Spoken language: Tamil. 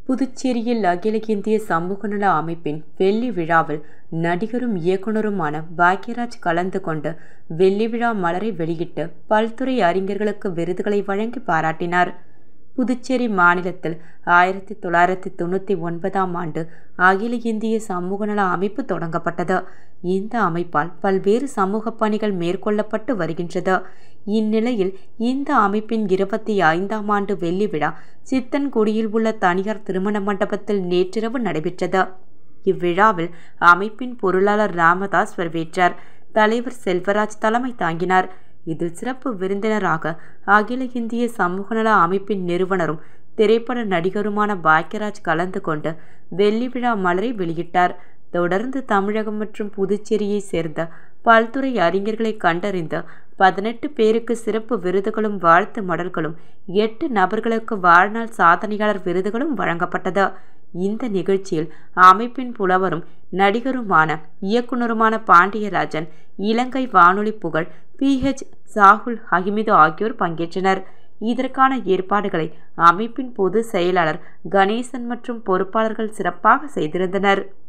புதுச்சேரியில் அகில இந்திய சமூக நல அமைப்பின் வெள்ளி விழாவில் நடிகரும் இயக்குனருமான பாக்யராஜ் கலந்து கொண்டு வெள்ளி விழா மலரை வெளியிட்டு பல்துறை அறிஞர்களுக்கு விருதுகளை வழங்கி பாராட்டினார் புதுச்சேரி மாநிலத்தில் ஆயிரத்தி தொள்ளாயிரத்தி தொண்ணூற்றி ஒன்பதாம் ஆண்டு அகில இந்திய சமூக நல அமைப்பு தொடங்கப்பட்டது இந்த அமைப்பால் பல்வேறு சமூக பணிகள் மேற்கொள்ளப்பட்டு வருகின்றது இந்நிலையில் இந்த அமைப்பின் இருபத்தி ஐந்தாம் ஆண்டு வெள்ளி விழா சித்தன்குடியில் உள்ள தனியார் திருமண மண்டபத்தில் நேற்றிரவு நடைபெற்றது இவ்விழாவில் அமைப்பின் பொருளாளர் ராமதாஸ் வரவேற்றார் தலைவர் செல்வராஜ் தலைமை தாங்கினார் இதில் சிறப்பு விருந்தினராக அகில இந்திய சமூக நல அமைப்பின் நிறுவனரும் திரைப்பட நடிகருமான பாக்யராஜ் கலந்து கொண்டு வெள்ளி விழா மலரை வெளியிட்டார் தொடர்ந்து தமிழகம் மற்றும் புதுச்சேரியை சேர்ந்த பல்துறை அறிஞர்களை கண்டறிந்து பதினெட்டு பேருக்கு சிறப்பு விருதுகளும் வாழ்த்து மடல்களும் எட்டு நபர்களுக்கு வாழ்நாள் சாதனையாளர் விருதுகளும் வழங்கப்பட்டது இந்த நிகழ்ச்சியில் அமைப்பின் புலவரும் நடிகருமான இயக்குனருமான பாண்டியராஜன் இலங்கை வானொலி புகழ் பி ஹெச் சாகுல் அஹிமிது ஆகியோர் பங்கேற்றனர் இதற்கான ஏற்பாடுகளை அமைப்பின் பொதுச் செயலாளர் கணேசன் மற்றும் பொறுப்பாளர்கள் சிறப்பாக செய்திருந்தனர்